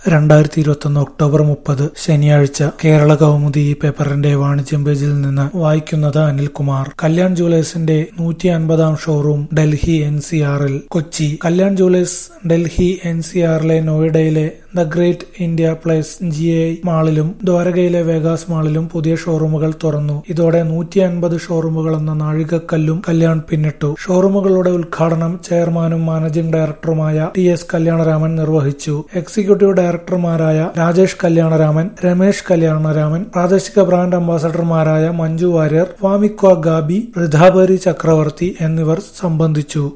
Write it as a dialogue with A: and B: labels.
A: രണ്ടായിരത്തി ഇരുപത്തൊന്ന് ഒക്ടോബർ മുപ്പത് ശനിയാഴ്ച കേരള കൗമുദി ഈ പേപ്പറിന്റെ വാണിജ്യം പേജിൽ നിന്ന് വായിക്കുന്നത് അനിൽകുമാർ കല്യാൺ ജുവലേഴ്സിന്റെ നൂറ്റി അൻപതാം ഷോറൂം ഡൽഹി എൻ സി ആറിൽ Kochi Kalyan Jewellers Delhi N C ആറിലെ നോയിഡയിലെ the Great India Place G I മാളിലും ദ്വാരകയിലെ വേഗാസ് മാളിലും പുതിയ ഷോറൂമുകൾ തുറന്നു ഇതോടെ നൂറ്റി അൻപത് ഷോറൂമുകൾ എന്ന നാഴികക്കല്ലും കല്യാൺ പിന്നിട്ടു ഷോറൂമുകളുടെ ഉദ്ഘാടനം ചെയർമാനും മാനേജിംഗ് ഡയറക്ടറുമായ ടി എസ് കല്യാണരാമൻ നിർവഹിച്ചു എക്സിക്യൂട്ടീവ് ഡയറക്ടർമാരായ രാജേഷ് കല്യാണരാമൻ രമേശ് കല്യാണരാമൻ പ്രാദേശിക ബ്രാൻഡ് അംബാസഡർമാരായ മഞ്ജു വാര്യർ വാമിക്വ ഗാബി ഋധാബരി ചക്രവർത്തി എന്നിവർ സംബന്ധിച്ചു